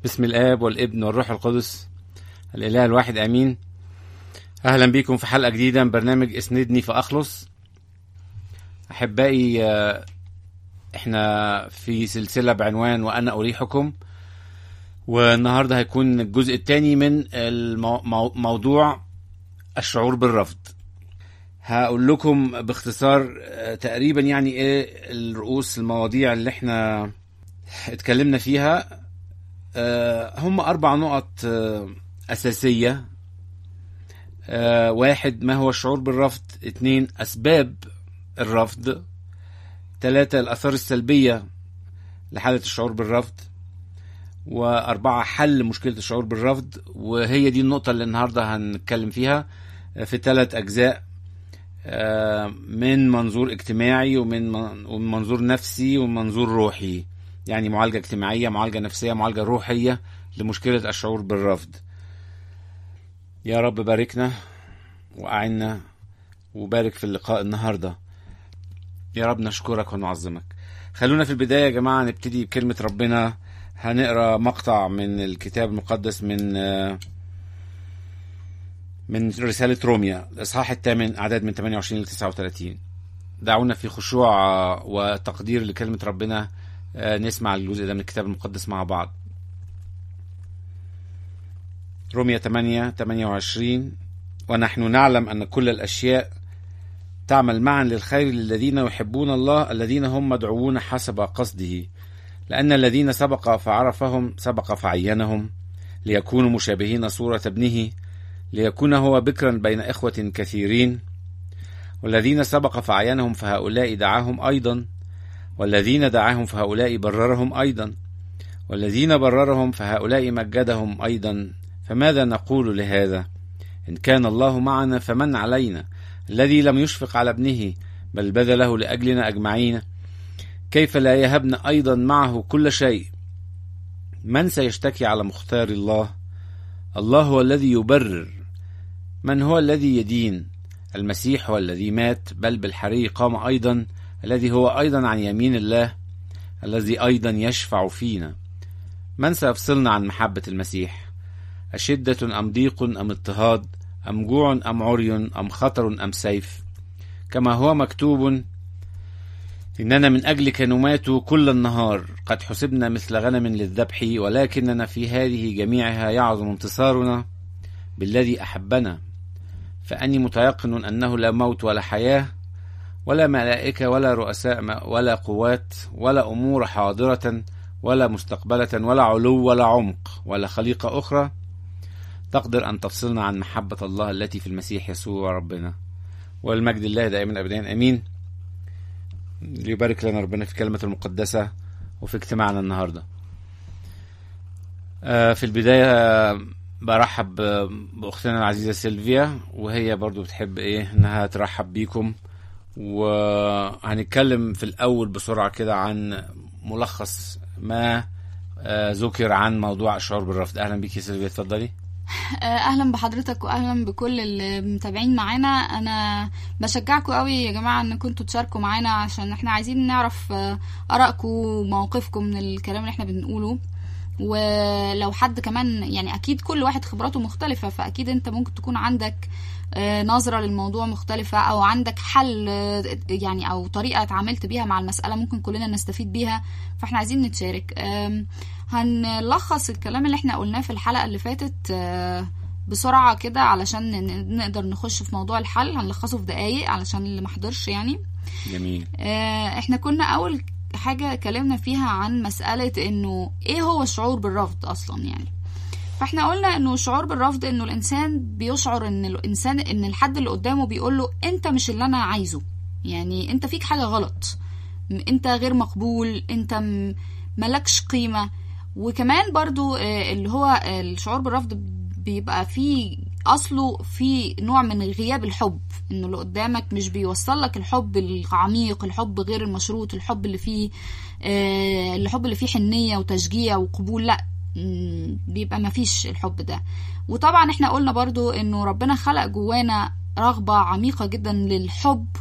بسم الآب والابن والروح القدس الإله الواحد آمين أهلا بكم في حلقة جديدة من برنامج اسندني فأخلص أحبائي آه، إحنا في سلسلة بعنوان وأنا أريحكم والنهاردة هيكون الجزء الثاني من الموضوع الشعور بالرفض هقول لكم باختصار آه، تقريبا يعني ايه الرؤوس المواضيع اللي احنا اتكلمنا فيها آه، هم أربع نقط آه، أساسية آه، واحد ما هو الشعور بالرفض اثنين أسباب الرفض ثلاثة الآثار السلبية لحالة الشعور بالرفض وأربعة حل مشكلة الشعور بالرفض وهي دي النقطة اللي النهاردة هنتكلم فيها في ثلاث أجزاء من منظور اجتماعي ومن ومن منظور نفسي ومن منظور روحي يعني معالجة اجتماعية معالجة نفسية معالجة روحية لمشكلة الشعور بالرفض يا رب باركنا وأعنا وبارك في اللقاء النهاردة يا رب نشكرك ونعظمك خلونا في البداية يا جماعة نبتدي بكلمة ربنا هنقرا مقطع من الكتاب المقدس من من رسالة روميا الإصحاح الثامن أعداد من 28 ل 39 دعونا في خشوع وتقدير لكلمة ربنا آه، نسمع الجزء ده من الكتاب المقدس مع بعض رومية 8 28 ونحن نعلم أن كل الأشياء تعمل معا للخير للذين يحبون الله الذين هم مدعوون حسب قصده لأن الذين سبق فعرفهم سبق فعينهم ليكونوا مشابهين صورة ابنه ليكون هو بكرا بين إخوة كثيرين والذين سبق فعينهم فهؤلاء دعاهم أيضا والذين دعاهم فهؤلاء بررهم أيضا والذين بررهم فهؤلاء مجدهم أيضا فماذا نقول لهذا إن كان الله معنا فمن علينا الذي لم يشفق على ابنه بل بذله لأجلنا أجمعين كيف لا يهبنا أيضا معه كل شيء من سيشتكي على مختار الله الله هو الذي يبرر من هو الذي يدين المسيح هو الذي مات بل بالحري قام أيضا الذي هو أيضا عن يمين الله الذي أيضا يشفع فينا من سيفصلنا عن محبة المسيح أشدة أم ضيق أم اضطهاد أم جوع أم عري أم خطر أم سيف كما هو مكتوب إننا من أجلك نمات كل النهار قد حسبنا مثل غنم للذبح ولكننا في هذه جميعها يعظم انتصارنا بالذي أحبنا فأني متيقن أنه لا موت ولا حياة ولا ملائكة ولا رؤساء ولا قوات ولا أمور حاضرة ولا مستقبلة ولا علو ولا عمق ولا خليقة أخرى تقدر أن تفصلنا عن محبة الله التي في المسيح يسوع ربنا والمجد الله دائما أبدا أمين ليبارك لنا ربنا في كلمة المقدسة وفي اجتماعنا النهاردة آه، في البداية برحب بأختنا العزيزة سيلفيا وهي برضو بتحب إيه إنها ترحب بيكم وهنتكلم في الأول بسرعة كده عن ملخص ما آه، ذكر عن موضوع الشعور بالرفض أهلا بيك يا سيلفيا اتفضلي آه، اهلا بحضرتك واهلا بكل اللي متابعين معانا انا بشجعكم قوي يا جماعه ان كنتوا تشاركوا معانا عشان احنا عايزين نعرف آه، ارائكم ومواقفكم من الكلام اللي احنا بنقوله ولو حد كمان يعني اكيد كل واحد خبراته مختلفه فاكيد انت ممكن تكون عندك آه، نظره للموضوع مختلفه او عندك حل آه، يعني او طريقه اتعاملت بيها مع المساله ممكن كلنا نستفيد بيها فاحنا عايزين نتشارك هنلخص الكلام اللي احنا قلناه في الحلقه اللي فاتت آه، بسرعه كده علشان نقدر نخش في موضوع الحل هنلخصه في دقايق علشان اللي محضرش يعني جميل احنا كنا اول حاجة اتكلمنا فيها عن مسألة انه ايه هو الشعور بالرفض اصلا يعني فاحنا قلنا انه الشعور بالرفض انه الانسان بيشعر ان الانسان ان الحد اللي قدامه بيقول له انت مش اللي انا عايزه يعني انت فيك حاجة غلط انت غير مقبول انت ملكش قيمة وكمان برضو آه، اللي هو الشعور بالرفض بيبقى فيه اصله في نوع من غياب الحب انه اللي قدامك مش بيوصل لك الحب العميق الحب غير المشروط الحب اللي فيه آه الحب اللي فيه حنيه وتشجيع وقبول لا بيبقى مفيش الحب ده وطبعا احنا قلنا برضو انه ربنا خلق جوانا رغبه عميقه جدا للحب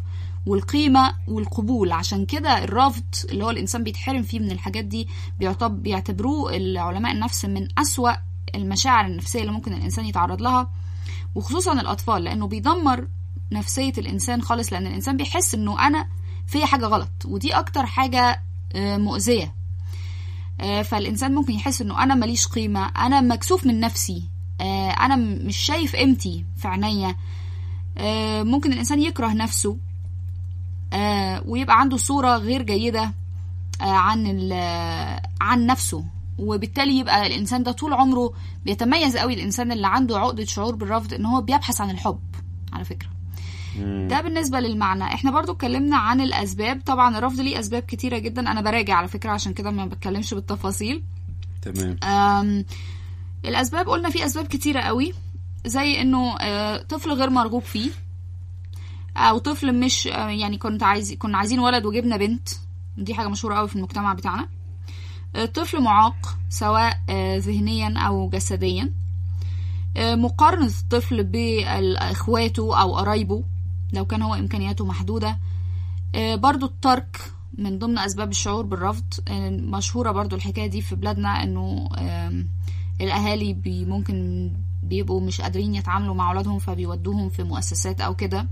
والقيمة والقبول عشان كده الرفض اللي هو الإنسان بيتحرم فيه من الحاجات دي بيعتبر بيعتبروه العلماء النفس من أسوأ المشاعر النفسية اللي ممكن الإنسان يتعرض لها وخصوصا الأطفال لأنه بيدمر نفسية الإنسان خالص لأن الإنسان بيحس إنه أنا في حاجة غلط ودي أكتر حاجة مؤذية فالإنسان ممكن يحس إنه أنا ماليش قيمة أنا مكسوف من نفسي أنا مش شايف قيمتي في عينيا ممكن الإنسان يكره نفسه ويبقى عنده صورة غير جيدة عن عن نفسه وبالتالي يبقى الانسان ده طول عمره بيتميز قوي الانسان اللي عنده عقده شعور بالرفض ان هو بيبحث عن الحب على فكره ده بالنسبه للمعنى احنا برضو اتكلمنا عن الاسباب طبعا الرفض ليه اسباب كتيره جدا انا براجع على فكره عشان كده ما بتكلمش بالتفاصيل تمام الاسباب قلنا في اسباب كتيره قوي زي انه طفل غير مرغوب فيه او طفل مش يعني كنت عايز كنا عايزين ولد وجبنا بنت دي حاجه مشهوره قوي في المجتمع بتاعنا طفل معاق سواء ذهنيا او جسديا مقارنة الطفل بإخواته أو قرايبه لو كان هو إمكانياته محدودة برضو الترك من ضمن أسباب الشعور بالرفض مشهورة برضو الحكاية دي في بلادنا أنه الأهالي بي ممكن بيبقوا مش قادرين يتعاملوا مع أولادهم فبيودوهم في مؤسسات أو كده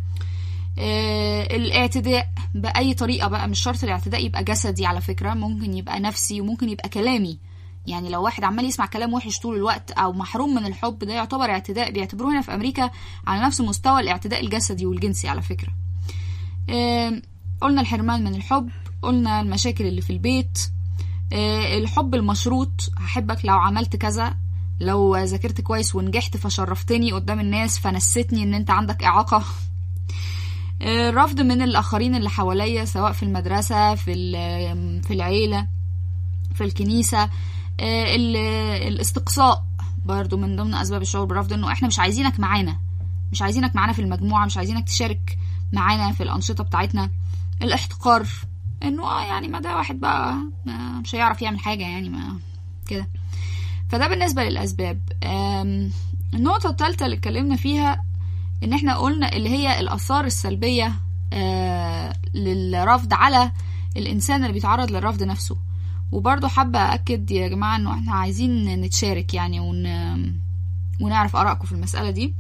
الاعتداء بأي طريقة بقى مش شرط الاعتداء يبقى جسدي على فكرة ممكن يبقى نفسي وممكن يبقى كلامي يعني لو واحد عمال يسمع كلام وحش طول الوقت او محروم من الحب ده يعتبر اعتداء بيعتبروه هنا في امريكا على نفس مستوى الاعتداء الجسدي والجنسي على فكره قلنا الحرمان من الحب قلنا المشاكل اللي في البيت الحب المشروط هحبك لو عملت كذا لو ذاكرت كويس ونجحت فشرفتني قدام الناس فنستني ان انت عندك اعاقه الرفض من الاخرين اللي حواليا سواء في المدرسه في في العيله في الكنيسه الاستقصاء برضو من ضمن اسباب الشعور بالرفض انه احنا مش عايزينك معانا مش عايزينك معانا في المجموعه مش عايزينك تشارك معانا في الانشطه بتاعتنا الاحتقار انه اه يعني ما ده واحد بقى مش هيعرف يعمل حاجه يعني ما كده فده بالنسبه للاسباب النقطه الثالثه اللي اتكلمنا فيها ان احنا قلنا اللي هي الاثار السلبيه للرفض على الانسان اللي بيتعرض للرفض نفسه وبرضه حابة أكد يا جماعة إنه إحنا عايزين نتشارك يعني ون... ونعرف آرائكم في المسألة دي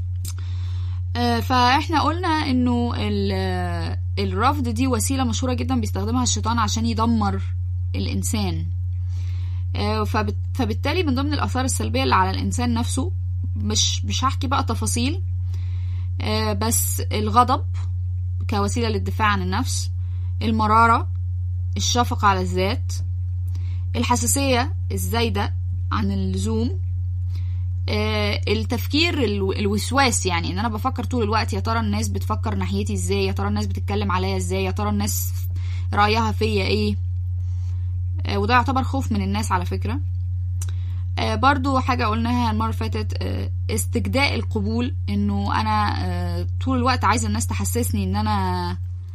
فإحنا قلنا إنه ال... الرفض دي وسيلة مشهورة جدا بيستخدمها الشيطان عشان يدمر الإنسان فبت... فبالتالي من ضمن الآثار السلبية اللي على الإنسان نفسه مش مش هحكي بقى تفاصيل بس الغضب كوسيلة للدفاع عن النفس المرارة الشفقة على الذات الحساسية الزايدة عن اللزوم آه التفكير الوسواس يعني ان انا بفكر طول الوقت يا ترى الناس بتفكر ناحيتي ازاي يا ترى الناس بتتكلم عليا ازاي يا ترى الناس رأيها فيا ايه آه وده يعتبر خوف من الناس على فكرة آه برضو حاجة قلناها المرة اللي فاتت آه استجداء القبول انه انا آه طول الوقت عايزة الناس تحسسني ان انا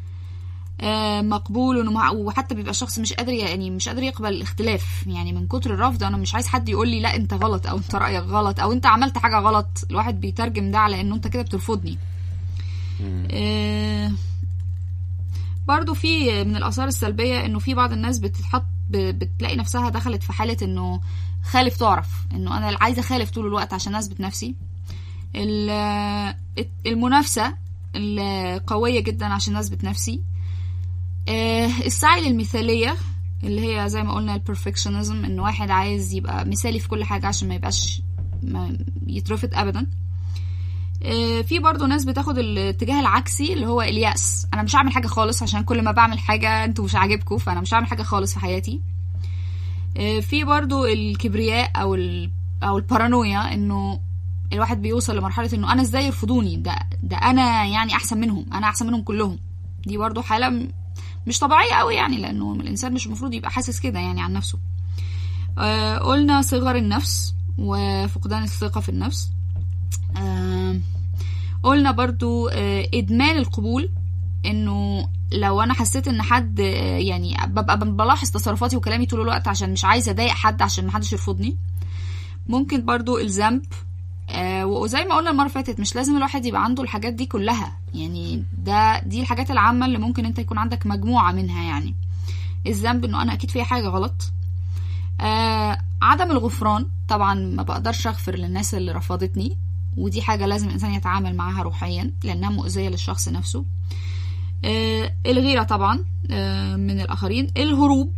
مقبول وحتى بيبقى الشخص مش قادر يعني مش قادر يقبل الاختلاف يعني من كتر الرفض انا مش عايز حد يقول لي لا انت غلط او انت رايك غلط او انت عملت حاجه غلط الواحد بيترجم ده على انه انت كده بترفضني آه برضو في من الاثار السلبيه انه في بعض الناس بتتحط بتلاقي نفسها دخلت في حاله انه خالف تعرف انه انا عايزه اخالف طول الوقت عشان اثبت نفسي المنافسه القويه جدا عشان اثبت نفسي السعي للمثالية اللي هي زي ما قلنا البرفكشنزم ان واحد عايز يبقى مثالي في كل حاجة عشان ما يبقاش ما يترفض ابدا في برضه ناس بتاخد الاتجاه العكسي اللي هو اليأس انا مش هعمل حاجة خالص عشان كل ما بعمل حاجة انتوا مش عاجبكم فانا مش هعمل حاجة خالص في حياتي في برضه الكبرياء او ال او البارانويا انه الواحد بيوصل لمرحلة انه انا ازاي يرفضوني ده ده انا يعني احسن منهم انا احسن منهم كلهم دي برضه حالة مش طبيعية قوي يعني لأنه الإنسان مش المفروض يبقى حاسس كده يعني عن نفسه آه قلنا صغر النفس وفقدان الثقة في النفس آه قلنا برضو آه إدمان القبول إنه لو أنا حسيت إن حد يعني ببقى بلاحظ تصرفاتي وكلامي طول الوقت عشان مش عايزة أضايق حد عشان محدش يرفضني ممكن برضو الذنب آه وزي ما قلنا المره اللي فاتت مش لازم الواحد يبقى عنده الحاجات دي كلها يعني ده دي الحاجات العامه اللي ممكن انت يكون عندك مجموعه منها يعني الذنب انه انا اكيد في حاجه غلط آه عدم الغفران طبعا ما بقدرش اغفر للناس اللي رفضتني ودي حاجة لازم الإنسان يتعامل معاها روحيا لأنها مؤذية للشخص نفسه آه الغيرة طبعا آه من الآخرين الهروب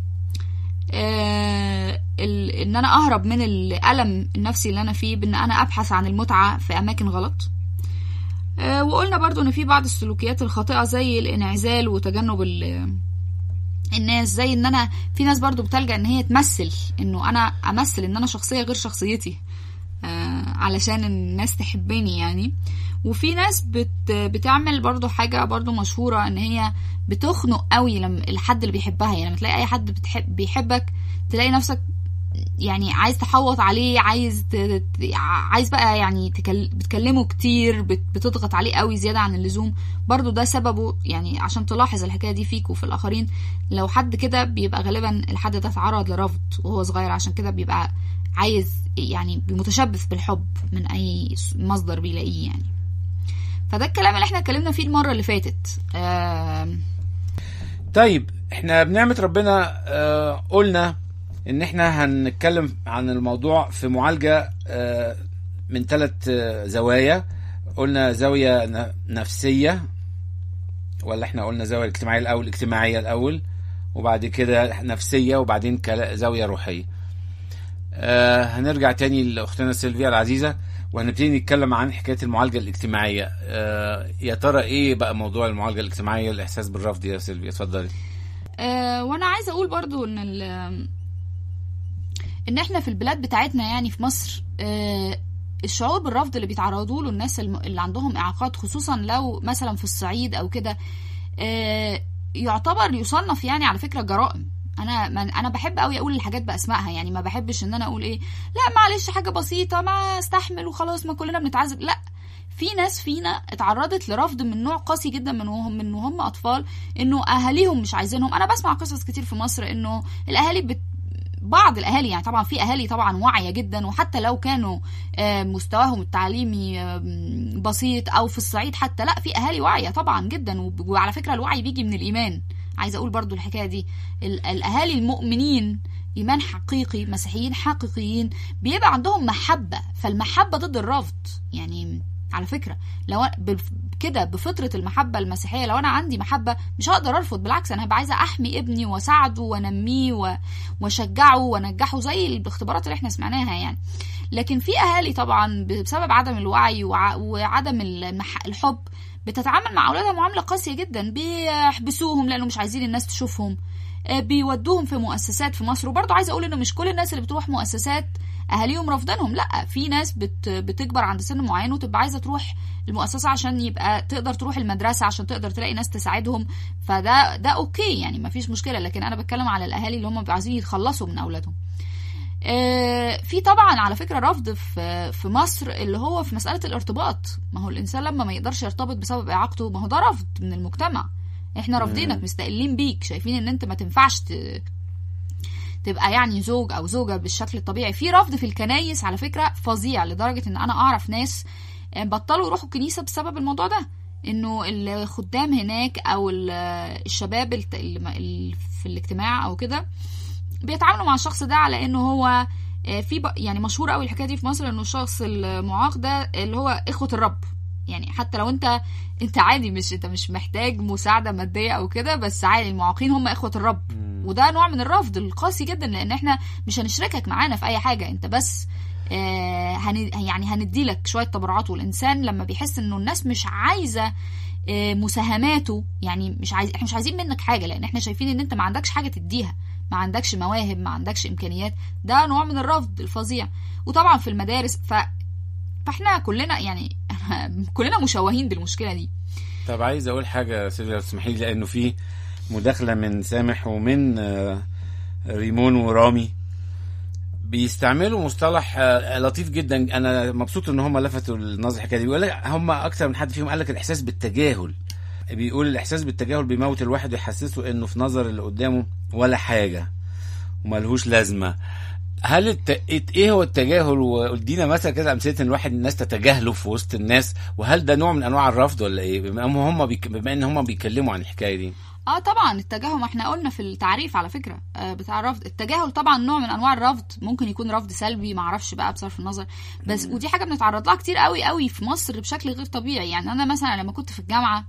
آه ان انا اهرب من الالم النفسي اللي انا فيه بان انا ابحث عن المتعه في اماكن غلط آه وقلنا برضو ان في بعض السلوكيات الخاطئه زي الانعزال وتجنب الناس زي ان انا في ناس برضو بتلجا ان هي تمثل انه انا امثل ان انا شخصيه غير شخصيتي آه علشان الناس تحبني يعني وفي ناس بت بتعمل برضو حاجة برضو مشهورة ان هي بتخنق قوي لما الحد اللي بيحبها يعني لما تلاقي اي حد بتحب بيحبك تلاقي نفسك يعني عايز تحوط عليه عايز ت... عايز بقى يعني تكل... بتكلمه كتير بت... بتضغط عليه قوي زيادة عن اللزوم برضو ده سببه يعني عشان تلاحظ الحكاية دي فيك وفي الآخرين لو حد كده بيبقى غالبا الحد ده اتعرض لرفض وهو صغير عشان كده بيبقى عايز يعني متشبث بالحب من أي مصدر بيلاقيه يعني فده الكلام اللي احنا اتكلمنا فيه المرة اللي فاتت آه... طيب احنا بنعمة ربنا آه قلنا ان احنا هنتكلم عن الموضوع في معالجة آه من ثلاث آه زوايا قلنا زاوية نفسية ولا احنا قلنا زاوية اجتماعية الاول اجتماعية الاول وبعد كده نفسية وبعدين زاوية روحية آه هنرجع تاني لاختنا سيلفيا العزيزة وهنبتدي نتكلم عن حكايه المعالجه الاجتماعيه آه يا ترى ايه بقى موضوع المعالجه الاجتماعيه الاحساس بالرفض يا سيلفيا اتفضلي آه وانا عايزه اقول برضو ان ان احنا في البلاد بتاعتنا يعني في مصر آه الشعور بالرفض اللي بيتعرضوا له الناس اللي عندهم اعاقات خصوصا لو مثلا في الصعيد او كده آه يعتبر يصنف يعني على فكره جرائم انا من انا بحب قوي اقول الحاجات باسمائها يعني ما بحبش ان انا اقول ايه لا معلش حاجه بسيطه ما استحمل وخلاص ما كلنا بنتعذب لا في ناس فينا اتعرضت لرفض من نوع قاسي جدا من وهم من وهم اطفال انه اهاليهم مش عايزينهم انا بسمع قصص كتير في مصر انه الاهالي بت بعض الاهالي يعني طبعا في اهالي طبعا واعيه جدا وحتى لو كانوا مستواهم التعليمي بسيط او في الصعيد حتى لا في اهالي واعيه طبعا جدا وعلى فكره الوعي بيجي من الايمان عايزه اقول برضو الحكايه دي الاهالي المؤمنين ايمان حقيقي مسيحيين حقيقيين بيبقى عندهم محبه فالمحبه ضد الرفض يعني على فكره لو كده بفطره المحبه المسيحيه لو انا عندي محبه مش هقدر ارفض بالعكس انا هبقى عايزه احمي ابني واساعده وانميه واشجعه وانجحه زي الاختبارات اللي احنا سمعناها يعني لكن في اهالي طبعا بسبب عدم الوعي وعدم الحب بتتعامل مع اولادها معامله قاسيه جدا بيحبسوهم لانه مش عايزين الناس تشوفهم بيودوهم في مؤسسات في مصر وبرضه عايزه اقول انه مش كل الناس اللي بتروح مؤسسات اهاليهم رافضينهم لا في ناس بت بتكبر عند سن معين وتبقى عايزه تروح المؤسسه عشان يبقى تقدر تروح المدرسه عشان تقدر تلاقي ناس تساعدهم فده ده اوكي يعني ما فيش مشكله لكن انا بتكلم على الاهالي اللي هم عايزين يتخلصوا من اولادهم في طبعا على فكره رفض في في مصر اللي هو في مساله الارتباط ما هو الانسان لما ما يقدرش يرتبط بسبب اعاقته ما هو ده رفض من المجتمع احنا رافضينك مستقلين بيك شايفين ان انت ما تنفعش ت... تبقى يعني زوج او زوجه بالشكل الطبيعي في رفض في الكنايس على فكره فظيع لدرجه ان انا اعرف ناس بطلوا يروحوا الكنيسه بسبب الموضوع ده انه الخدام هناك او الشباب في الاجتماع او كده بيتعاملوا مع الشخص ده على انه هو في يعني مشهور قوي الحكايه دي في مصر انه الشخص المعاق ده اللي هو اخوه الرب يعني حتى لو انت انت عادي مش انت مش محتاج مساعده ماديه او كده بس عادي المعاقين هم اخوه الرب وده نوع من الرفض القاسي جدا لان احنا مش هنشركك معانا في اي حاجه انت بس آه هن يعني هندي لك شويه تبرعات والانسان لما بيحس انه الناس مش عايزه آه مساهماته يعني مش عايز احنا مش عايزين منك حاجه لان احنا شايفين ان انت ما عندكش حاجه تديها ما عندكش مواهب ما عندكش امكانيات ده نوع من الرفض الفظيع وطبعا في المدارس ف فاحنا كلنا يعني كلنا مشوهين بالمشكله دي طب عايز اقول حاجه سيدي لو تسمحي لي لانه في مداخله من سامح ومن ريمون ورامي بيستعملوا مصطلح لطيف جدا انا مبسوط ان هم لفتوا النظر الحكايه دي بيقول هم اكثر من حد فيهم قال لك الاحساس بالتجاهل بيقول الاحساس بالتجاهل بيموت الواحد ويحسسه انه في نظر اللي قدامه ولا حاجه وملهوش لازمه هل الت... ايه هو التجاهل وادينا مثلا كده امثله ان الواحد الناس تتجاهله في وسط الناس وهل ده نوع من انواع الرفض ولا ايه بما ان هم بيك... بما ان هم بيتكلموا عن الحكايه دي اه طبعا التجاهل ما احنا قلنا في التعريف على فكره آه بتاع الرفض التجاهل طبعا نوع من انواع الرفض ممكن يكون رفض سلبي ما اعرفش بقى بصرف النظر بس ودي حاجه بنتعرض لها كتير قوي قوي في مصر بشكل غير طبيعي يعني انا مثلا لما كنت في الجامعه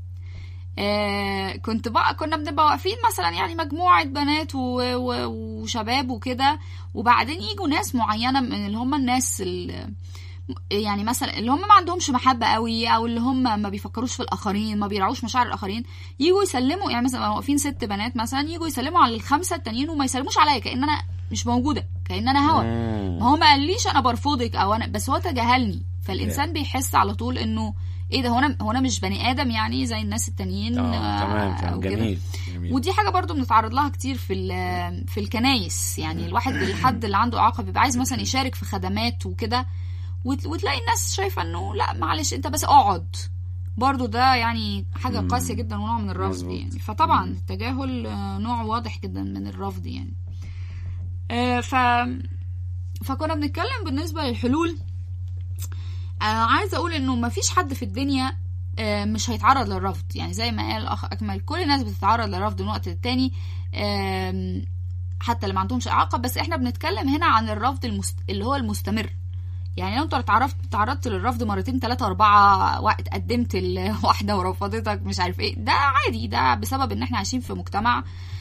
آه كنت بقى كنا بنبقى واقفين مثلا يعني مجموعه بنات و... و... وشباب وكده وبعدين يجوا ناس معينه من اللي هم الناس اللي يعني مثلا اللي هم ما عندهمش محبه قوي او اللي هم ما بيفكروش في الاخرين ما بيراعوش مشاعر الاخرين يجوا يسلموا يعني مثلا واقفين ست بنات مثلا يجوا يسلموا على الخمسه التانيين وما يسلموش عليا كان انا مش موجوده كان انا هوا ما هو ما قاليش انا برفضك او انا بس هو تجاهلني فالانسان بيحس على طول انه ايه ده هو انا هو انا مش بني ادم يعني زي الناس التانيين اه تمام تمام جميل جميل ودي حاجه برضو بنتعرض لها كتير في في الكنايس يعني الواحد الحد اللي عنده اعاقه بيبقى عايز مثلا يشارك في خدمات وكده وتلاقي الناس شايفه انه لا معلش انت بس اقعد برضو ده يعني حاجة قاسية جدا ونوع من الرفض مظبوط. يعني فطبعا التجاهل آه، نوع واضح جدا من الرفض يعني آه، ف فكنا بنتكلم بالنسبة للحلول آه، عايزة أقول إنه مفيش حد في الدنيا آه، مش هيتعرض للرفض يعني زي ما قال الأخ أكمل كل الناس بتتعرض للرفض من وقت للتاني آم، حتى اللي ما عندهمش إعاقة بس إحنا بنتكلم هنا عن الرفض المست... اللي هو المستمر يعني لو انت اتعرفت تعرضت للرفض مرتين ثلاثة أربعة وقت قدمت لواحدة ورفضتك مش عارف ايه ده عادي ده بسبب ان احنا عايشين في مجتمع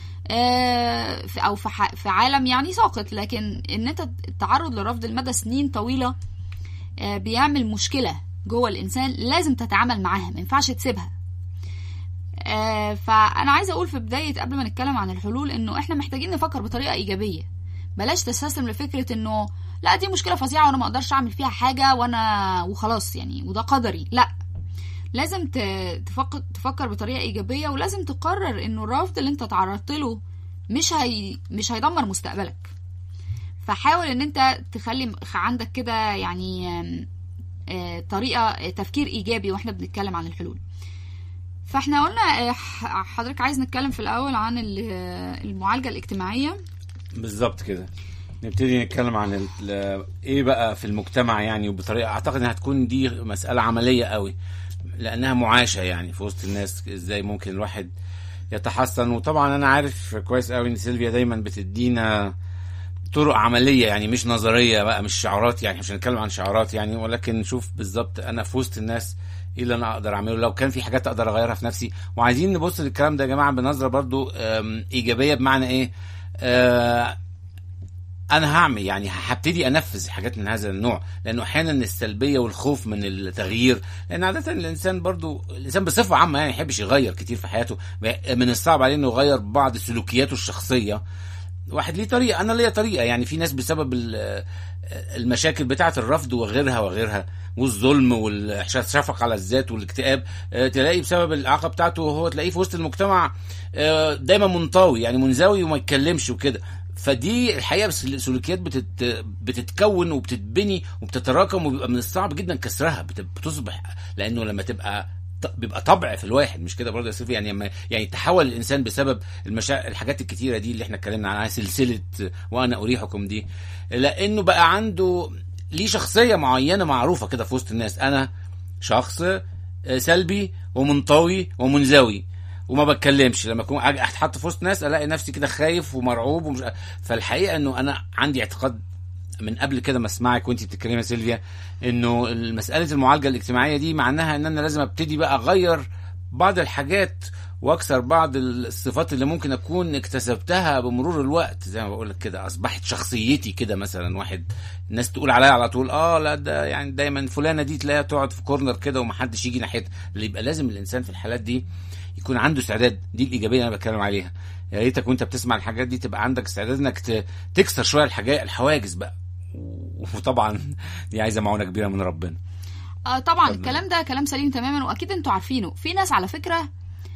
آه، في- او في ح- في عالم يعني ساقط لكن ان انت التعرض للرفض لمدى سنين طويلة آه، بيعمل مشكلة جوه الانسان لازم تتعامل معاها ما ينفعش تسيبها آه، فانا عايزه اقول في بدايه قبل ما نتكلم عن الحلول انه احنا محتاجين نفكر بطريقه ايجابيه بلاش تستسلم لفكره انه لا دي مشكله فظيعه وانا ما اقدرش اعمل فيها حاجه وانا وخلاص يعني وده قدري لا لازم ت- تفكر تفكر بطريقه ايجابيه ولازم تقرر انه الرفض اللي انت تعرضت له مش هي مش هيدمر مستقبلك فحاول ان انت تخلي عندك كده يعني آم، آه، طريقه تفكير ايجابي واحنا بنتكلم عن الحلول فاحنا قلنا آه، ح- حضرتك عايز نتكلم في الاول عن ال- آه، المعالجه الاجتماعيه بالظبط كده نبتدي نتكلم عن ال- ال- ايه بقى في المجتمع يعني وبطريقه اعتقد انها هتكون دي مساله عمليه قوي لانها معاشه يعني في وسط الناس ازاي ممكن الواحد يتحسن وطبعا انا عارف كويس قوي ان سيلفيا دايما بتدينا طرق عمليه يعني مش نظريه بقى مش شعارات يعني مش هنتكلم عن شعارات يعني ولكن نشوف بالظبط انا في وسط الناس ايه اللي انا اقدر اعمله لو كان في حاجات اقدر اغيرها في نفسي وعايزين نبص للكلام ده يا جماعه بنظره برضو أم، ايجابيه بمعنى ايه آه، انا هعمل يعني هبتدي انفذ حاجات من هذا النوع لانه احيانا السلبيه والخوف من التغيير لان عاده الانسان برضو الانسان بصفه عامه يعني يحبش يغير كتير في حياته من الصعب عليه انه يغير بعض سلوكياته الشخصيه واحد ليه طريقه انا ليا طريقه يعني في ناس بسبب ال- المشاكل بتاعه الرفض وغيرها وغيرها والظلم والشفق على الذات والاكتئاب آه، تلاقي بسبب الاعاقه بتاعته وهو تلاقيه في وسط المجتمع آه، دايما منطوي يعني منزوي وما يتكلمش وكده فدي الحقيقه بس السلوكيات بتت بتتكون وبتتبني وبتتراكم وبيبقى من الصعب جدا كسرها بت- بتصبح لانه لما تبقى ط- بيبقى طبع في الواحد مش كده برضه يا سيفي يعني لما يعني تحول الانسان بسبب المشا... الحاجات الكتيره دي اللي احنا اتكلمنا عنها سلسله وانا اريحكم دي لانه بقى عنده ليه شخصيه معينه معروفه كده في وسط الناس انا شخص آه، سلبي ومنطوي ومنزوي وما بتكلمش لما اكون أجي اتحط في وسط ناس الاقي نفسي كده خايف ومرعوب ومش فالحقيقه انه انا عندي اعتقاد من قبل كده ما اسمعك وانت بتتكلمي يا سيلفيا انه مساله المعالجه الاجتماعيه دي معناها ان انا لازم ابتدي بقى اغير بعض الحاجات واكسر بعض الصفات اللي ممكن اكون اكتسبتها بمرور الوقت زي ما بقول لك كده اصبحت شخصيتي كده مثلا واحد الناس تقول عليا على طول اه لا ده يعني دايما فلانه دي تلاقيها تقعد في كورنر كده ومحدش يجي ناحيتها اللي يبقى لازم الانسان في الحالات دي يكون عنده استعداد دي الايجابيه اللي انا بتكلم عليها يا ريتك وانت بتسمع الحاجات دي تبقى عندك استعداد انك ت- تكسر شويه الحاجات الحواجز بقى وطبعا دي عايزه معونه كبيره من ربنا آه طبعا اتفضل. الكلام ده كلام سليم تماما واكيد انتوا عارفينه في ناس على فكره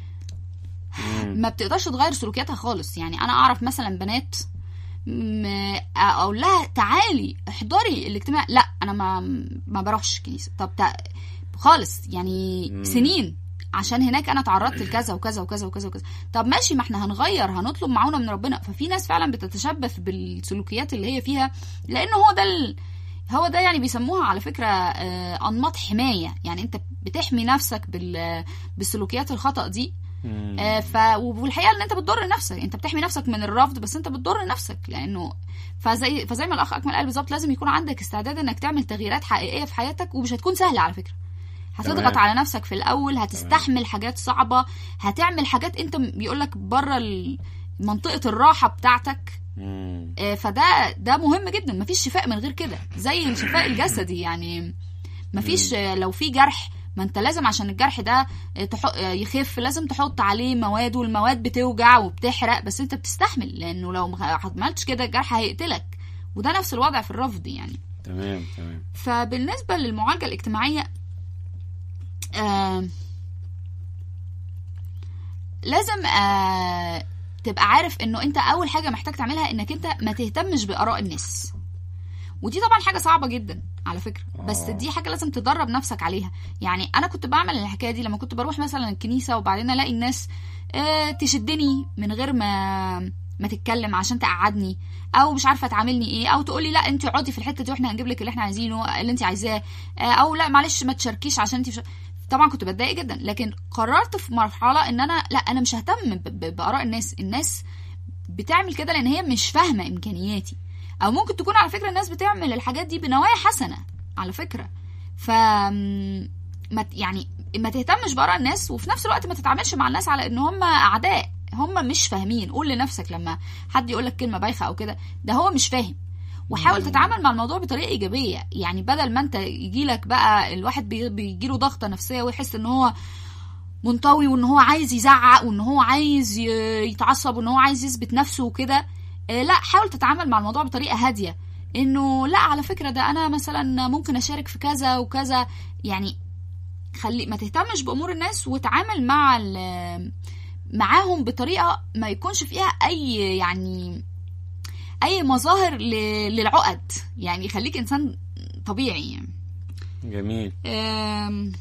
ما بتقدرش تغير سلوكياتها خالص يعني انا اعرف مثلا بنات م- اقول لها تعالي احضري الاجتماع لا انا ما ما بروحش كنيسه طب تع... خالص يعني مم. سنين عشان هناك انا تعرضت لكذا وكذا وكذا وكذا وكذا طب ماشي ما احنا هنغير هنطلب معونه من ربنا ففي ناس فعلا بتتشبث بالسلوكيات اللي هي فيها لانه هو ده ال... هو ده يعني بيسموها على فكره آه، انماط حمايه يعني انت بتحمي نفسك بال... بالسلوكيات الخطا دي مم. آه، ف والحقيقه ان انت بتضر نفسك انت بتحمي نفسك من الرفض بس انت بتضر نفسك لانه فزي فزي ما الاخ اكمل قال بالظبط لازم يكون عندك استعداد انك تعمل تغييرات حقيقيه في حياتك ومش هتكون سهله على فكره هتضغط تمام. على نفسك في الاول هتستحمل حاجات صعبه هتعمل حاجات انت بيقول لك بره ال- منطقه الراحه بتاعتك مم. آه، فده ده مهم جدا مفيش شفاء من غير كده زي الشفاء الجسدي يعني مفيش آه، لو في جرح ما انت لازم عشان الجرح ده آه، تح- آه، يخف لازم تحط عليه مواد والمواد بتوجع وبتحرق بس انت بتستحمل لانه لو ما عملتش كده الجرح هيقتلك وده نفس الوضع في الرفض يعني تمام تمام فبالنسبة للمعالجة الاجتماعية آه لازم آه تبقى عارف انه انت اول حاجة محتاج تعملها انك انت ما تهتمش بآراء الناس ودي طبعا حاجة صعبة جدا على فكرة بس آه. دي حاجة لازم تدرب نفسك عليها يعني انا كنت بعمل الحكاية دي لما كنت بروح مثلا الكنيسة وبعدين الاقي الناس آه تشدني من غير ما ما تتكلم عشان تقعدني او مش عارفه تعاملني ايه او تقولي لا انت اقعدي في الحته دي واحنا هنجيب لك اللي احنا عايزينه اللي انت عايزاه آه، او لا معلش ما تشاركيش عشان انت مش... طبعا كنت بتضايق جدا لكن قررت في مرحله ان انا لا انا مش ههتم ب- ب- باراء الناس الناس بتعمل كده لان هي مش فاهمه امكانياتي او ممكن تكون على فكره الناس بتعمل الحاجات دي بنوايا حسنه على فكره ف م- ما ت- يعني ما تهتمش باراء الناس وفي نفس الوقت ما تتعاملش مع الناس على ان هم اعداء هم مش فاهمين قول لنفسك لما حد يقول لك كلمه بايخه او كده ده هو مش فاهم وحاول تتعامل مع الموضوع بطريقه ايجابيه يعني بدل ما انت يجي لك بقى الواحد بيجي له ضغطه نفسيه ويحس ان هو منطوي وان هو عايز يزعق وان هو عايز ي- يتعصب وان هو عايز يثبت نفسه وكده آه، لا حاول تتعامل مع الموضوع بطريقه هاديه انه لا على فكره ده انا مثلا ممكن اشارك في كذا وكذا يعني خلي ما تهتمش بامور الناس وتعامل مع ال- معاهم بطريقه ما يكونش فيها اي يعني اي مظاهر ل- للعقد يعني خليك انسان طبيعي يعني. جميل أم،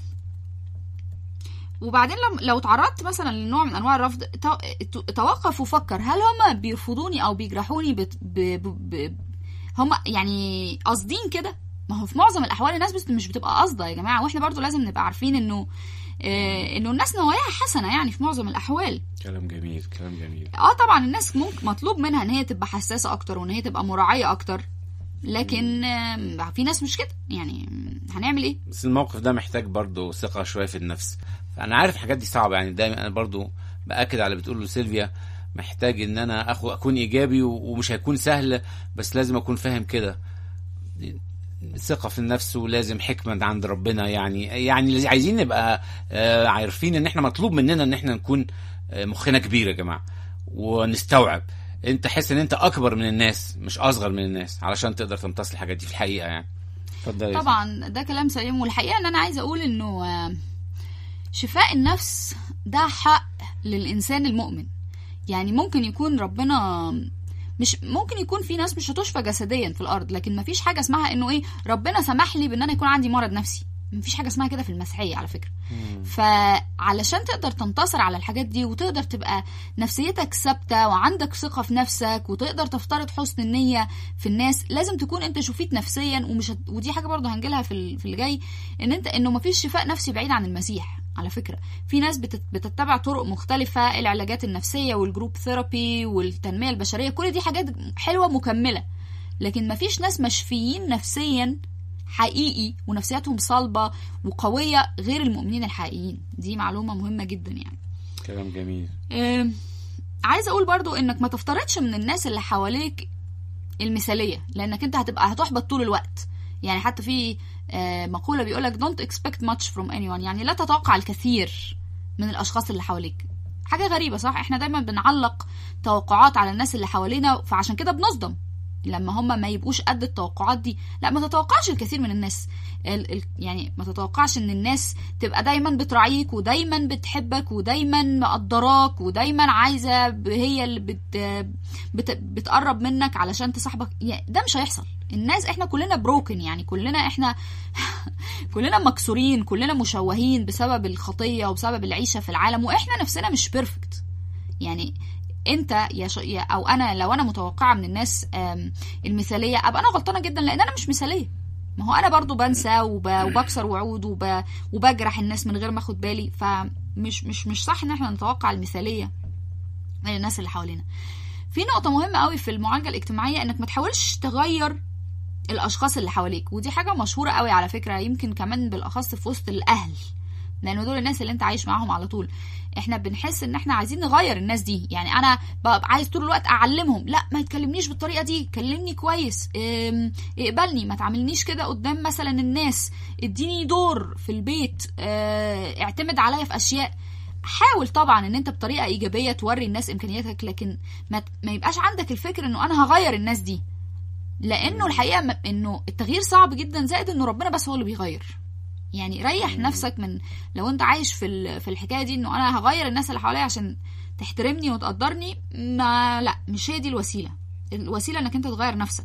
وبعدين لو لو تعرضت مثلا لنوع من انواع الرفض تو- ت- توقف وفكر هل هم بيرفضوني او بيجرحوني بت... ب... ب... ب... هم يعني قاصدين كده ما هو في معظم الاحوال الناس بس مش بتبقى قاصده يا جماعه واحنا برضو لازم نبقى عارفين انه آه، انه الناس نواياها حسنه يعني في معظم الاحوال كلام جميل كلام جميل اه طبعا الناس ممكن مطلوب منها ان هي تبقى حساسه اكتر وان هي تبقى مراعيه اكتر لكن آم، في ناس مش كده يعني هنعمل ايه بس الموقف ده محتاج برضه ثقة شوية في النفس فأنا عارف الحاجات دي صعبة يعني دايما أنا برضه بأكد على اللي بتقوله سيلفيا محتاج إن أنا أخو أكون إيجابي و- ومش هيكون سهل بس لازم أكون فاهم كده ثقة في النفس ولازم حكمة عند ربنا يعني يعني عايزين نبقى آه، عارفين إن إحنا مطلوب مننا إن إحنا نكون آه، مخنا كبير يا جماعة ونستوعب انت حس ان انت اكبر من الناس مش اصغر من الناس علشان تقدر تمتص الحاجات دي في الحقيقه يعني اتفضل يا طبعا ده كلام سليم والحقيقه ان انا عايزه اقول انه آه، شفاء النفس ده حق للانسان المؤمن يعني ممكن يكون ربنا مش ممكن يكون في ناس مش هتشفى جسديا في الارض لكن مفيش حاجه اسمها انه ايه ربنا سمح لي بان انا يكون عندي مرض نفسي مفيش حاجه اسمها كده في المسيحيه على فكره فعلشان تقدر تنتصر على الحاجات دي وتقدر تبقى نفسيتك ثابته وعندك ثقه في نفسك وتقدر تفترض حسن النيه في الناس لازم تكون انت شفيت نفسيا ومش هت... ودي حاجه برضه هنجيلها في ال- في اللي جاي ان انت انه مفيش شفاء نفسي بعيد عن المسيح على فكره في ناس بتت... بتتبع طرق مختلفه العلاجات النفسيه والجروب ثيرابي والتنميه البشريه كل دي حاجات حلوه مكمله لكن مفيش ناس مشفيين نفسيا حقيقي ونفسياتهم صلبه وقويه غير المؤمنين الحقيقيين دي معلومه مهمه جدا يعني كلام جميل آم، عايزه اقول برضو انك ما تفترضش من الناس اللي حواليك المثاليه لانك انت هتبقى هتحبط طول الوقت يعني حتى في آه، مقوله بيقولك don't expect much from anyone يعني لا تتوقع الكثير من الاشخاص اللي حواليك حاجه غريبه صح احنا دايما بنعلق توقعات على الناس اللي حوالينا فعشان كده بنصدم لما هم ما يبقوش قد التوقعات دي لا ما تتوقعش الكثير من الناس ال ال يعني ما تتوقعش ان الناس تبقى دايما بتراعيك ودايما بتحبك ودايما مقدراك ودايما عايزه ب- هي اللي بت بت بتقرب منك علشان تصاحبك يعني ده مش هيحصل الناس احنا كلنا بروكن يعني كلنا احنا كلنا مكسورين كلنا مشوهين بسبب الخطيه وبسبب العيشه في العالم واحنا نفسنا مش بيرفكت يعني انت يا, ش... يا او انا لو انا متوقعه من الناس آم، المثاليه ابقى انا غلطانه جدا لان انا مش مثاليه ما هو انا برضو بنسى وب... وبكسر وعود وب... وبجرح الناس من غير ما اخد بالي فمش مش مش صح ان احنا نتوقع المثاليه من الناس اللي حوالينا في نقطة مهمة قوي في المعالجة الاجتماعية انك ما تحاولش تغير الاشخاص اللي حواليك ودي حاجة مشهورة قوي على فكرة يمكن كمان بالاخص في وسط الاهل لان دول الناس اللي انت عايش معاهم على طول احنا بنحس ان احنا عايزين نغير الناس دي يعني انا ببقى عايز طول الوقت اعلمهم لا ما يتكلمنيش بالطريقه دي كلمني كويس ام، اقبلني ما تعاملنيش كده قدام مثلا الناس اديني دور في البيت اه، اعتمد عليا في اشياء حاول طبعا ان انت بطريقه ايجابيه توري الناس امكانياتك لكن ما, ما يبقاش عندك الفكر انه انا هغير الناس دي لانه الحقيقه م- انه التغيير صعب جدا زائد انه ربنا بس هو اللي بيغير يعني ريح نفسك من لو انت عايش في ال- في الحكايه دي انه انا هغير الناس اللي حواليا عشان تحترمني وتقدرني ما لا مش هي دي الوسيله الوسيله انك انت تغير نفسك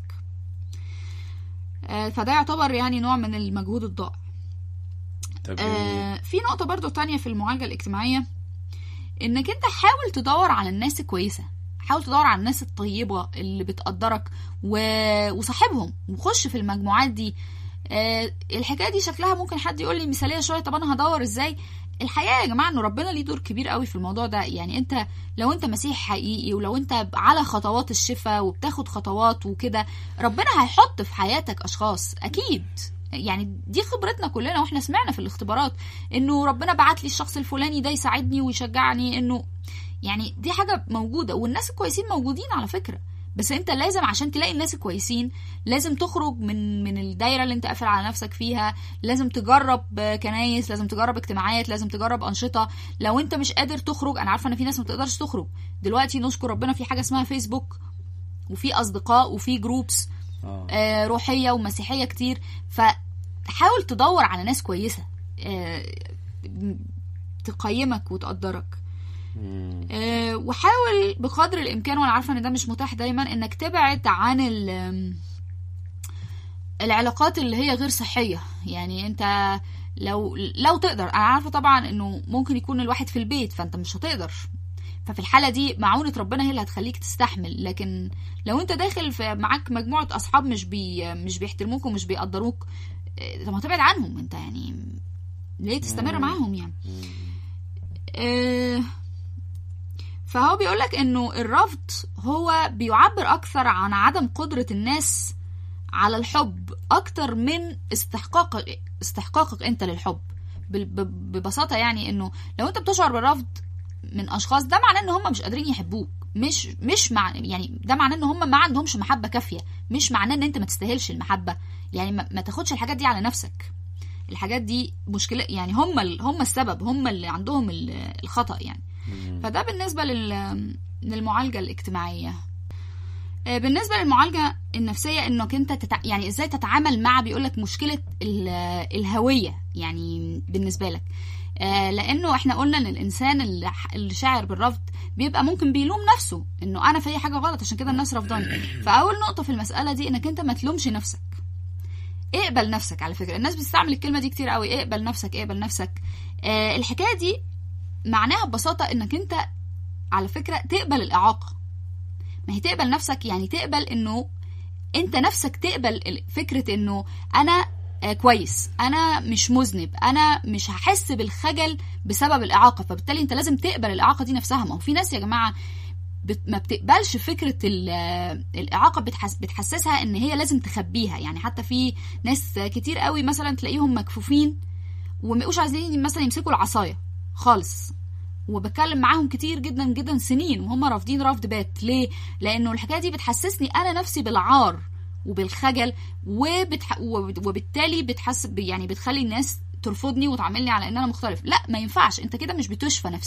آه، فده يعتبر يعني نوع من المجهود الضائع طب آه، في نقطة برضو تانية في المعالجة الاجتماعية انك انت حاول تدور على الناس الكويسة حاول تدور على الناس الطيبة اللي بتقدرك و... وصاحبهم وخش في المجموعات دي آه، الحكاية دي شكلها ممكن حد يقول لي مثالية شوية طب انا هدور ازاي الحقيقة يا جماعة ان ربنا ليه دور كبير قوي في الموضوع ده يعني انت لو انت مسيح حقيقي ولو انت على خطوات الشفاء وبتاخد خطوات وكده ربنا هيحط في حياتك اشخاص اكيد يعني دي خبرتنا كلنا واحنا سمعنا في الاختبارات انه ربنا بعت لي الشخص الفلاني ده يساعدني ويشجعني انه يعني دي حاجة موجودة والناس الكويسين موجودين على فكرة بس انت لازم عشان تلاقي الناس الكويسين لازم تخرج من من الدايره اللي انت قافل على نفسك فيها لازم تجرب كنايس لازم تجرب اجتماعات لازم تجرب انشطه لو انت مش قادر تخرج انا عارفه ان في ناس ما تقدرش تخرج دلوقتي نشكر ربنا في حاجه اسمها فيسبوك وفي اصدقاء وفي جروبس آه. آه، روحيه ومسيحيه كتير فحاول تدور على ناس كويسه آه، تقيمك وتقدرك مم. آه، وحاول بقدر الامكان وانا عارفه ان ده مش متاح دايما انك تبعد عن ال- العلاقات اللي هي غير صحيه يعني انت لو لو تقدر انا عارفه طبعا انه ممكن يكون الواحد في البيت فانت مش هتقدر ففي الحاله دي معونه ربنا هي اللي هتخليك تستحمل لكن لو انت داخل في معاك مجموعه اصحاب مش بي مش بيحترموك ومش بيقدروك آه، طب ما تبعد عنهم انت يعني ليه تستمر مم. معاهم يعني آه، فهو بيقولك انه الرفض هو بيعبر اكثر عن عدم قدرة الناس على الحب اكتر من استحقاقك استحقاقك انت للحب بال- ب- ببساطة يعني انه لو انت بتشعر بالرفض من اشخاص ده معناه ان هم مش قادرين يحبوك مش مش مع يعني ده معناه ان هم ما عندهمش محبة كافية مش معناه ان انت ما تستاهلش المحبة يعني ما, ما تاخدش الحاجات دي على نفسك الحاجات دي مشكلة يعني هم ال- هم السبب هم اللي عندهم ال- الخطأ يعني فده بالنسبة لل- للمعالجة الاجتماعية آه، بالنسبة للمعالجة النفسية انك انت تتع... يعني ازاي تتعامل مع بيقولك مشكلة ال- الهوية يعني بالنسبة لك آه، لانه احنا قلنا ان الانسان اللي ح- اللي شاعر بالرفض بيبقى ممكن بيلوم نفسه انه انا في حاجة غلط عشان كده الناس رفضاني فاول نقطة في المسألة دي انك انت ما تلومش نفسك اقبل نفسك على فكرة الناس بتستعمل الكلمة دي كتير قوي اقبل نفسك اقبل نفسك آه الحكاية دي معناها ببساطة انك انت على فكرة تقبل الإعاقة ما هي تقبل نفسك يعني تقبل انه انت نفسك تقبل ال- فكرة انه انا آه، كويس انا مش مذنب انا مش هحس بالخجل بسبب الاعاقه فبالتالي انت لازم تقبل الاعاقه دي نفسها ما هو في ناس يا جماعه بت ما بتقبلش فكره ال- آه، الاعاقه بتحس بتحسسها ان هي لازم تخبيها يعني حتى في ناس كتير قوي مثلا تلاقيهم مكفوفين وما يبقوش عايزين مثلا يمسكوا العصايه خالص وبتكلم معاهم كتير جدا جدا سنين وهم رافضين رفض بات ليه لانه الحكايه دي بتحسسني انا نفسي بالعار وبالخجل وبتح... وب- وبالتالي بتحس ب- يعني بتخلي الناس ترفضني وتعاملني على ان انا مختلف لا ما ينفعش انت كده مش بتشفى نفسيا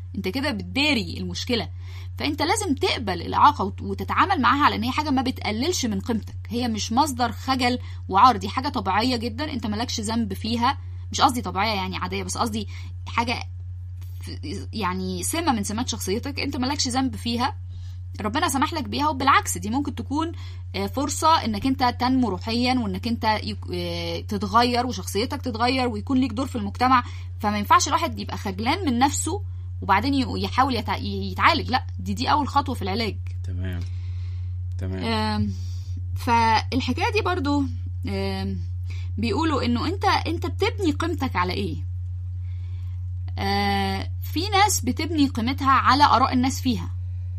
انت كده بتداري المشكله فانت لازم تقبل الاعاقه وت- وتتعامل معاها على ان هي حاجه ما بتقللش من قيمتك هي مش مصدر خجل وعار دي حاجه طبيعيه جدا انت مالكش ذنب فيها مش قصدي طبيعيه يعني عاديه بس قصدي حاجه ف- يعني سمه من سمات شخصيتك انت مالكش ذنب فيها ربنا سمح لك بيها وبالعكس دي ممكن تكون آه، فرصة انك انت تنمو روحيا وانك انت يك- آه، تتغير وشخصيتك تتغير ويكون ليك دور في المجتمع فما ينفعش الواحد يبقى خجلان من نفسه وبعدين ي- يحاول يتع- يتعالج لا دي دي اول خطوة في العلاج تمام تمام آم، فالحكايه دي برضو آم، بيقولوا انه انت انت بتبني قيمتك على ايه آه، في ناس بتبني قيمتها على اراء الناس فيها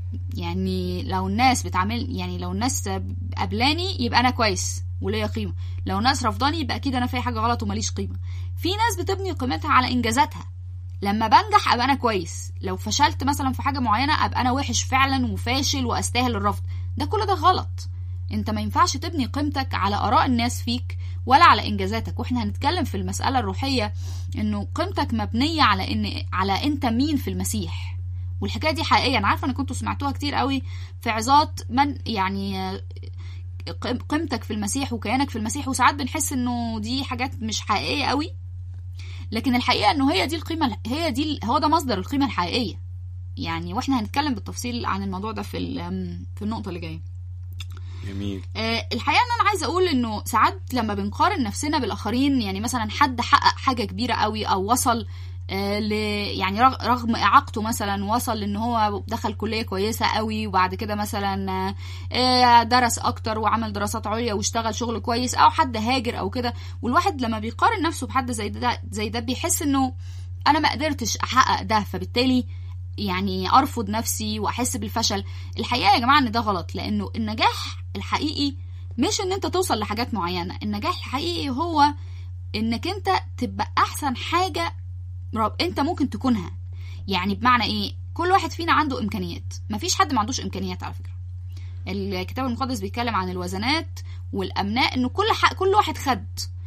يعني لو الناس بتعمل يعني لو الناس قبلاني يبقى انا كويس وليا قيمه لو الناس رفضاني يبقى اكيد انا في حاجه غلط وماليش قيمه في ناس بتبني قيمتها على انجازاتها لما بنجح ابقى انا كويس لو فشلت مثلا في حاجه معينه ابقى انا وحش فعلا وفاشل واستاهل الرفض ده كل ده غلط انت ما ينفعش تبني قيمتك على اراء الناس فيك ولا على انجازاتك واحنا هنتكلم في المساله الروحيه انه قيمتك مبنيه على ان على انت مين في المسيح والحكايه دي حقيقيه انا عارفه ان كنتوا سمعتوها كتير قوي في عظات من يعني آه، قيم- قيمتك في المسيح وكيانك في المسيح وساعات بنحس انه دي حاجات مش حقيقيه قوي لكن الحقيقه انه هي دي القيمه هي دي هو ده مصدر القيمه الحقيقيه يعني واحنا هنتكلم بالتفصيل عن الموضوع ده في ال- في النقطه اللي جايه جميل آه، الحقيقه ان انا عايزه اقول انه ساعات لما بنقارن نفسنا بالاخرين يعني مثلا حد حقق حاجه كبيره قوي او وصل آه، ل يعني رغ- رغم اعاقته مثلا وصل ان هو دخل كليه كويسه قوي وبعد كده مثلا آه، آه، درس اكتر وعمل دراسات عليا واشتغل شغل كويس او حد هاجر او كده والواحد لما بيقارن نفسه بحد زي ده زي ده بيحس انه انا ما قدرتش احقق ده فبالتالي يعني ارفض نفسي واحس بالفشل الحقيقه يا جماعه ان ده غلط لانه النجاح الحقيقي مش ان انت توصل لحاجات معينه النجاح الحقيقي هو انك انت تبقى احسن حاجه رب انت ممكن تكونها يعني بمعنى ايه كل واحد فينا عنده امكانيات مفيش حد ما عندوش امكانيات على فكره الكتاب المقدس بيتكلم عن الوزنات والامناء انه كل حق كل واحد خد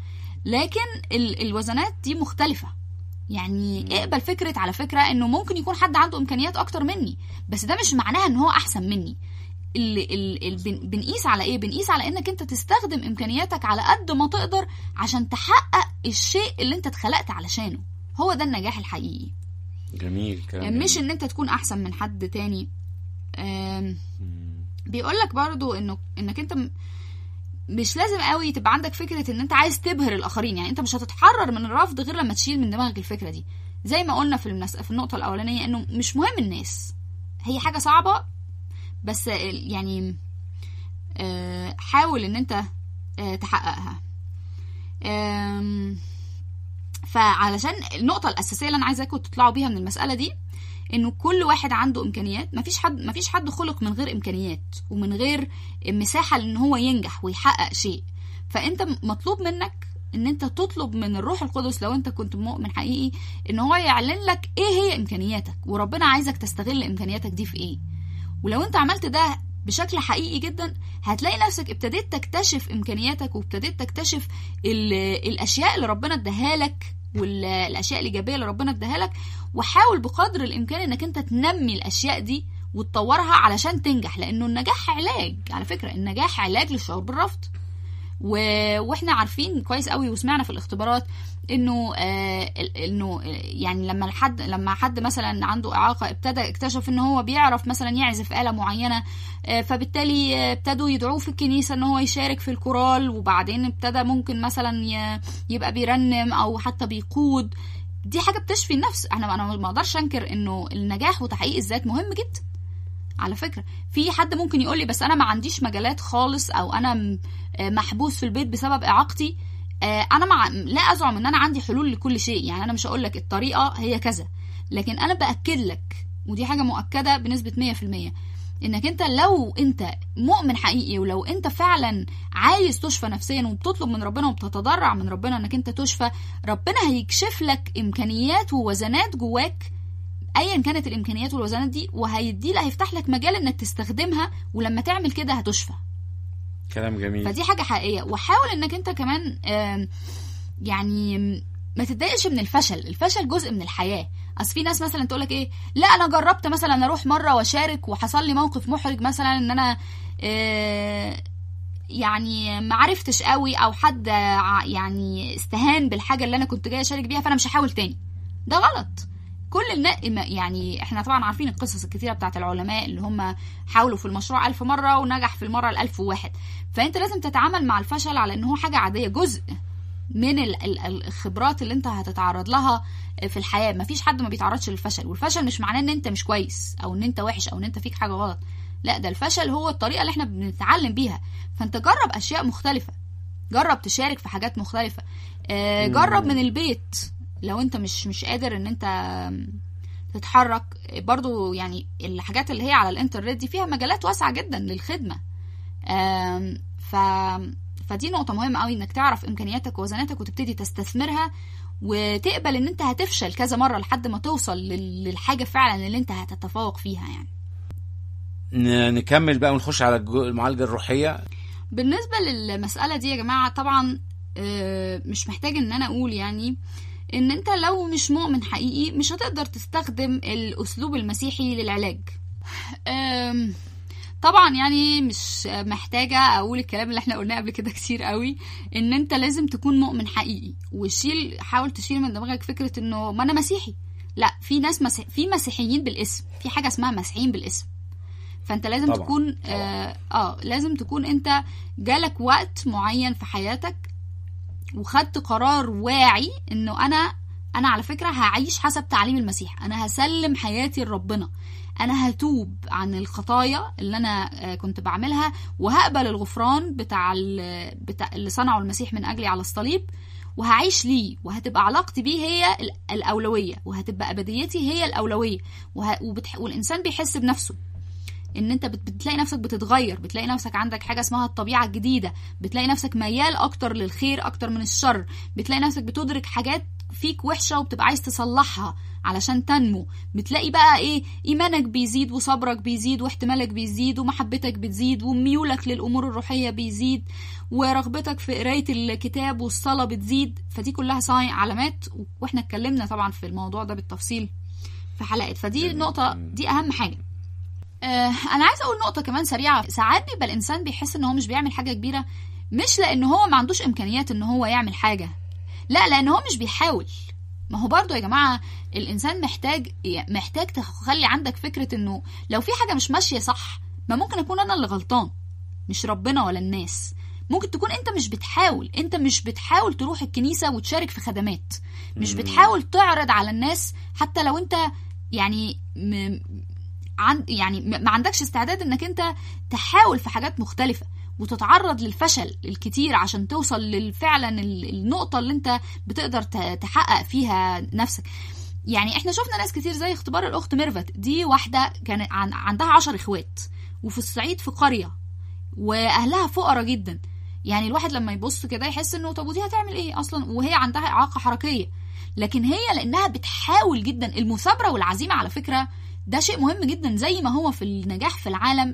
لكن ال... الوزنات دي مختلفه يعني اقبل فكره على فكره انه ممكن يكون حد عنده امكانيات اكتر مني بس ده مش معناها ان هو احسن مني اللي ال... ال... بن... بنقيس على ايه بنقيس على انك انت تستخدم امكانياتك على قد ما تقدر عشان تحقق الشيء اللي انت اتخلقت علشانه هو ده النجاح الحقيقي جميل كلام يعني مش جميل. ان انت تكون احسن من حد تاني آم، مم. بيقول لك برضو انه انك انت م- مش لازم قوي تبقى عندك فكره ان انت عايز تبهر الاخرين يعني انت مش هتتحرر من الرفض غير لما تشيل من دماغك الفكره دي زي ما قلنا في المس... في النقطه الاولانيه انه مش مهم الناس هي حاجه صعبه بس ال- يعني آه، حاول ان انت آه، تحققها آم، فعلشان النقطه الاساسيه اللي انا عايزاكم تطلعوا بيها من المساله دي انه كل واحد عنده امكانيات مفيش حد مفيش حد خلق من غير امكانيات ومن غير مساحه لان هو ينجح ويحقق شيء فانت مطلوب منك ان انت تطلب من الروح القدس لو انت كنت مؤمن حقيقي ان هو يعلن لك ايه هي امكانياتك وربنا عايزك تستغل امكانياتك دي في ايه ولو انت عملت ده بشكل حقيقي جدا هتلاقي نفسك ابتديت تكتشف امكانياتك وابتديت تكتشف ال- الاشياء اللي ربنا اداها لك والاشياء الايجابيه اللي ربنا اداها لك وحاول بقدر الامكان انك انت تنمي الاشياء دي وتطورها علشان تنجح لانه النجاح علاج على فكره النجاح علاج للشعور بالرفض و... واحنا عارفين كويس قوي وسمعنا في الاختبارات انه آه ال- انه آه، يعني لما الحد لما حد مثلا عنده اعاقه ابتدى اكتشف ان هو بيعرف مثلا يعزف آلة معينه آه فبالتالي آه، ابتدوا يدعوه في الكنيسه ان هو يشارك في الكورال وبعدين ابتدى ممكن مثلا ي... يبقى بيرنم او حتى بيقود دي حاجه بتشفي النفس انا انا ما اقدرش انكر انه النجاح وتحقيق الذات مهم جدا على فكره في حد ممكن يقول لي بس انا ما عنديش مجالات خالص او انا م- آه، محبوس في البيت بسبب اعاقتي آه، انا مع... لا ازعم ان انا عندي حلول لكل شيء يعني انا مش هقول لك الطريقه هي كذا لكن انا باكد لك ودي حاجه مؤكده بنسبه 100% انك انت لو انت مؤمن حقيقي ولو انت فعلا عايز تشفى نفسيا وبتطلب من ربنا وبتتضرع من ربنا انك انت تشفى ربنا هيكشف لك امكانيات ووزنات جواك ايا كانت الامكانيات والوزنات دي وهيدي هيفتح لك مجال انك تستخدمها ولما تعمل كده هتشفى كلام جميل فدي حاجه حقيقيه وحاول انك انت كمان آم، يعني ما تتضايقش من الفشل الفشل جزء من الحياه اصل في ناس مثلا تقول لك ايه لا انا جربت مثلا اروح مره واشارك وحصل لي موقف محرج مثلا ان انا آه، يعني ما عرفتش قوي او حد ع- يعني استهان بالحاجه اللي انا كنت جاي اشارك بيها فانا مش هحاول تاني ده غلط كل النا... ما- يعني احنا طبعا عارفين القصص الكتيره بتاعت العلماء اللي هم حاولوا في المشروع ألف مرة ونجح في المرة الألف وواحد فأنت لازم تتعامل مع الفشل على إن هو حاجة عادية جزء من ال- ال- الخبرات اللي انت هتتعرض لها في الحياه مفيش حد ما بيتعرضش للفشل والفشل مش معناه ان انت مش كويس او ان انت وحش او ان انت فيك حاجه غلط لا ده الفشل هو الطريقه اللي احنا بنتعلم بيها فانت جرب اشياء مختلفه جرب تشارك في حاجات مختلفه آه، جرب من البيت لو انت مش مش قادر ان انت تتحرك برضو يعني الحاجات اللي هي على الانترنت دي فيها مجالات واسعه جدا للخدمه آم، ف فدي نقطة مهمة قوي انك تعرف امكانياتك ووزناتك وتبتدي تستثمرها وتقبل ان انت هتفشل كذا مرة لحد ما توصل لل- للحاجة فعلا اللي انت هتتفوق فيها يعني ن- نكمل بقى ونخش على الجو- المعالجه الروحيه بالنسبة للمسألة دي يا جماعة طبعا آه، مش محتاج ان انا اقول يعني ان انت لو مش مؤمن حقيقي مش هتقدر تستخدم الاسلوب المسيحي للعلاج آم، طبعا يعني مش محتاجة اقول الكلام اللي احنا قلناه قبل كده كتير قوي ان انت لازم تكون مؤمن حقيقي وشيل حاول تشيل من دماغك فكرة انه ما انا مسيحي لا في ناس مسيح في مسيحيين بالاسم في حاجة اسمها مسيحيين بالاسم فانت لازم طبعاً، تكون آه, اه لازم تكون انت جالك وقت معين في حياتك وخدت قرار واعي انه انا انا على فكره هعيش حسب تعليم المسيح انا هسلم حياتي لربنا انا هتوب عن الخطايا اللي انا آه، كنت بعملها وهقبل الغفران بتاع ال- بتاع اللي صنعه المسيح من اجلي على الصليب وهعيش ليه وهتبقى علاقتي بيه هي ال- الاولويه وهتبقى ابديتي هي الاولويه وه... وبتح... والانسان بيحس بنفسه ان انت بت- بتلاقي نفسك بتتغير بتلاقي نفسك عندك حاجه اسمها الطبيعه الجديده بتلاقي نفسك ميال اكتر للخير اكتر من الشر بتلاقي نفسك بتدرك حاجات فيك وحشه وبتبقى عايز تصلحها علشان تنمو بتلاقي بقى ايه ايمانك بيزيد وصبرك بيزيد واحتمالك بيزيد ومحبتك بتزيد وميولك للامور الروحيه بيزيد ورغبتك في قرايه الكتاب والصلاه بتزيد فدي كلها صاي علامات واحنا اتكلمنا طبعا في الموضوع ده بالتفصيل في حلقات فدي النقطه دي اهم حاجه آه، انا عايزه اقول نقطه كمان سريعه ساعات بيبقى الانسان بيحس ان هو مش بيعمل حاجه كبيره مش لان هو ما عندوش امكانيات ان هو يعمل حاجه لا لان هو مش بيحاول ما هو برضو يا جماعه الانسان محتاج محتاج تخلي عندك فكره انه لو في حاجه مش ماشيه صح ما ممكن اكون انا اللي غلطان مش ربنا ولا الناس ممكن تكون انت مش بتحاول انت مش بتحاول تروح الكنيسه وتشارك في خدمات مش بتحاول تعرض على الناس حتى لو انت يعني م... عن يعني م- ما عندكش استعداد انك انت تحاول في حاجات مختلفه وتتعرض للفشل الكتير عشان توصل لفعلا النقطه اللي انت بتقدر ت- تحقق فيها نفسك يعني احنا شفنا ناس كتير زي اختبار الاخت ميرفت دي واحده كان عن عندها عشر اخوات وفي الصعيد في قريه واهلها فقراء جدا يعني الواحد لما يبص كده يحس انه طب ودي هتعمل ايه اصلا وهي عندها اعاقه حركيه لكن هي لانها بتحاول جدا المثابره والعزيمه على فكره ده شيء مهم جدا زي ما هو في النجاح في العالم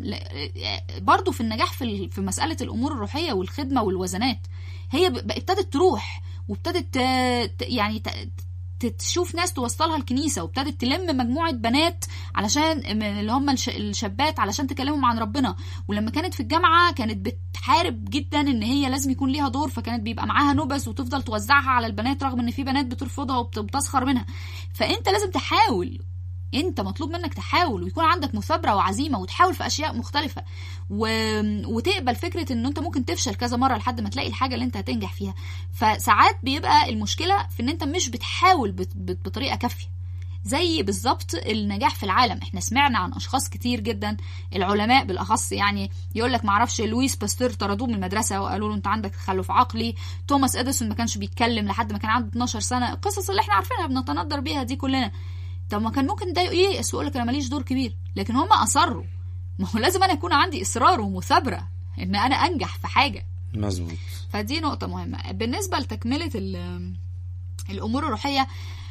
ل- برضه في النجاح في ال- في مساله الامور الروحيه والخدمه والوزنات هي ب- ابتدت تروح وابتدت ت- ت- يعني ت- ت- تشوف ناس توصلها الكنيسه وابتدت تلم مجموعه بنات علشان من اللي هم الش- الشابات علشان تكلمهم عن ربنا ولما كانت في الجامعه كانت بتحارب جدا ان هي لازم يكون ليها دور فكانت بيبقى معاها نبذ وتفضل توزعها على البنات رغم ان في بنات بترفضها وبت- وبتسخر منها فانت لازم تحاول انت مطلوب منك تحاول ويكون عندك مثابره وعزيمه وتحاول في اشياء مختلفه و... وتقبل فكره ان انت ممكن تفشل كذا مره لحد ما تلاقي الحاجه اللي انت هتنجح فيها فساعات بيبقى المشكله في ان انت مش بتحاول بت... بت... بطريقه كافيه زي بالظبط النجاح في العالم احنا سمعنا عن اشخاص كتير جدا العلماء بالاخص يعني يقول لك معرفش لويس باستور طردوه من المدرسه وقالوا له انت عندك تخلف عقلي توماس اديسون ما كانش بيتكلم لحد ما كان عنده 12 سنه القصص اللي احنا عارفينها بنتندر بيها دي كلنا طب ما كان ممكن ده ييأس ويقول لك انا ماليش دور كبير لكن هم اصروا ما هو لازم انا يكون عندي اصرار ومثابره ان انا انجح في حاجه مظبوط فدي نقطة مهمة بالنسبة لتكملة ال- الأمور الروحية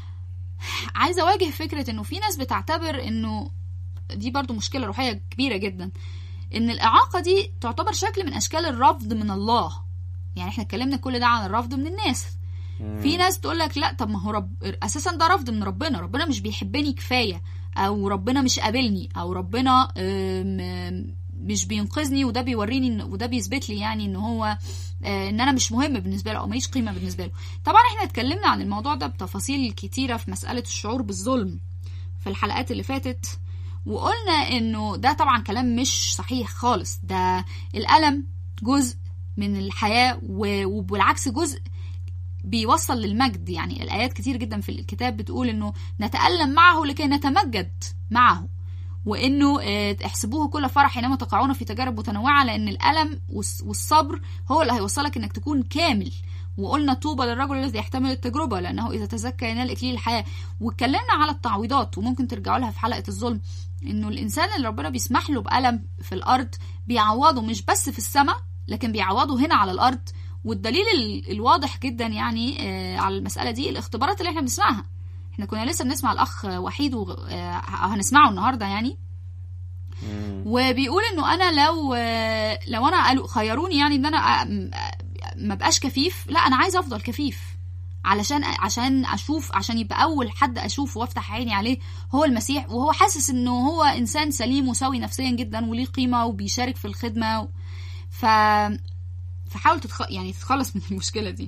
عايزة أواجه فكرة إنه في ناس بتعتبر إنه دي برضو مشكلة روحية كبيرة جدا إن الإعاقة دي تعتبر شكل من أشكال الرفض من الله يعني إحنا اتكلمنا كل ده عن الرفض من الناس في ناس تقول لك لا طب ما هو رب اساسا ده رفض من ربنا ربنا مش بيحبني كفايه او ربنا مش قابلني او ربنا أم، أم، مش بينقذني وده بيوريني إن- وده بيثبت لي يعني ان هو آه، ان انا مش مهم بالنسبه له او ماليش قيمه بالنسبه له طبعا احنا اتكلمنا عن الموضوع ده بتفاصيل كتيره في مساله الشعور بالظلم في الحلقات اللي فاتت وقلنا انه ده طبعا كلام مش صحيح خالص ده الالم جزء من الحياه و- وبالعكس جزء بيوصل للمجد يعني الآيات كتير جدا في الكتاب بتقول إنه نتألم معه لكي نتمجد معه وإنه آه، احسبوه كل فرح حينما تقعون في تجارب متنوعة لأن الألم والص- والصبر هو اللي هيوصلك إنك تكون كامل وقلنا طوبى للرجل الذي يحتمل التجربة لأنه إذا تزكى ينال إكليل الحياة واتكلمنا على التعويضات وممكن ترجعوا لها في حلقة الظلم إنه الإنسان اللي ربنا بيسمح له بألم في الأرض بيعوضه مش بس في السماء لكن بيعوضه هنا على الأرض والدليل ال- الواضح جدا يعني آه، على المسألة دي الاختبارات اللي احنا بنسمعها احنا كنا لسه بنسمع الأخ وحيد وهنسمعه النهاردة يعني مم. وبيقول انه انا لو آه، لو انا قالوا خيروني يعني ان انا آه، م- آه، ما بقاش كفيف لا انا عايز افضل كفيف علشان عشان اشوف عشان يبقى اول حد اشوفه وافتح عيني عليه هو المسيح وهو حاسس انه هو انسان سليم وسوي نفسيا جدا وليه قيمه وبيشارك في الخدمه و... ف فحاول تتخ... يعني تتخلص من المشكله دي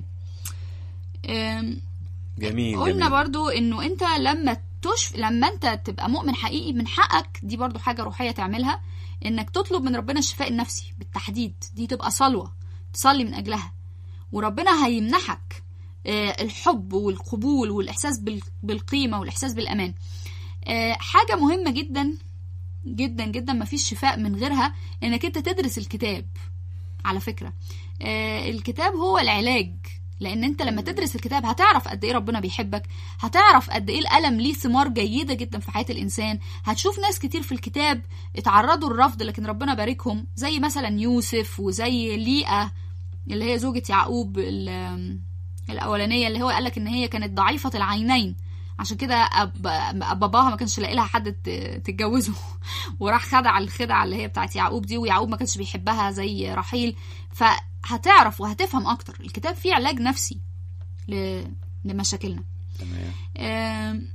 أم، جميل قلنا جميل. برضو انه انت لما تشف لما انت تبقى مؤمن حقيقي من حقك دي برضو حاجه روحيه تعملها انك تطلب من ربنا الشفاء النفسي بالتحديد دي تبقى صلوه تصلي من اجلها وربنا هيمنحك آه، الحب والقبول والاحساس بال- بالقيمه والاحساس بالامان آه، حاجه مهمه جدا جدا جدا مفيش شفاء من غيرها انك انت تدرس الكتاب على فكره آه، الكتاب هو العلاج لان انت لما تدرس الكتاب هتعرف قد ايه ربنا بيحبك هتعرف قد ايه الالم ليه ثمار جيده جدا في حياه الانسان هتشوف ناس كتير في الكتاب اتعرضوا للرفض لكن ربنا باركهم زي مثلا يوسف وزي ليئه اللي هي زوجة يعقوب ال- الاولانيه اللي هو قالك ان هي كانت ضعيفه العينين عشان كده أب... أب- باباها ما كانش لاقي لها حد ت- تتجوزه وراح خدع الخدعه اللي هي بتاعت يعقوب دي ويعقوب ما كانش بيحبها زي رحيل فهتعرف وهتفهم اكتر الكتاب فيه علاج نفسي ل... لمشاكلنا تمام آم،